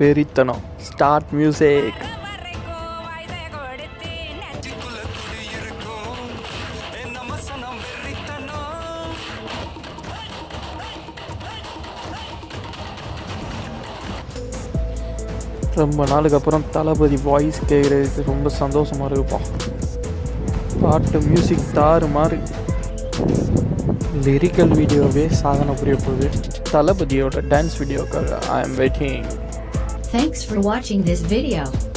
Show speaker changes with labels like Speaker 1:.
Speaker 1: வெறித்தனம் start music ரொம்ப நாளுக்கு அப்புறம் தளபதி வாய்ஸ் கேட்குறதுக்கு ரொம்ப சந்தோஷமாக இருக்குப்பா பாட்டு மியூசிக் தாறு மாதிரி லிரிக்கல் வீடியோவே சாதனை புரிய போகுது தளபதியோட டான்ஸ் வீடியோக்காக I am waiting
Speaker 2: Thanks for watching this video.